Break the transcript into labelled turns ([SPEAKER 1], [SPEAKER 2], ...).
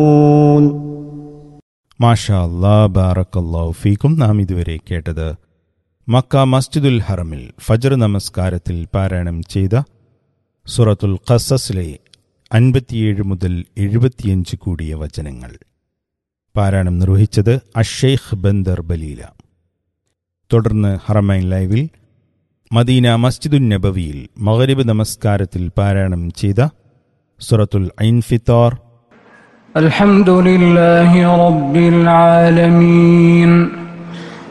[SPEAKER 1] മാഷാ അല്ലാ ബാറക്കല്ലാഹു ഫീക്കും നാം ഇതുവരെ കേട്ടത് മക്ക മസ്ജിദുൽ ഹറമിൽ ഫജർ നമസ്കാരത്തിൽ പാരായണം ചെയ്ത സുറത്തുൽ ഖസസിലെ അൻപത്തിയേഴ് മുതൽ എഴുപത്തിയഞ്ച് കൂടിയ വചനങ്ങൾ പാരായണം നിർവഹിച്ചത് അഷെയ്ഖ് ബന്ദർ ബലീല തുടർന്ന് ഹറമൈൻ ലൈവിൽ മദീന മസ്ജിദുൻ നബവിയിൽ മഗരിബ് നമസ്കാരത്തിൽ പാരായണം ചെയ്ത സുറത്തുൽ ഐൻഫിത്താർ
[SPEAKER 2] الحمد لله رب العالمين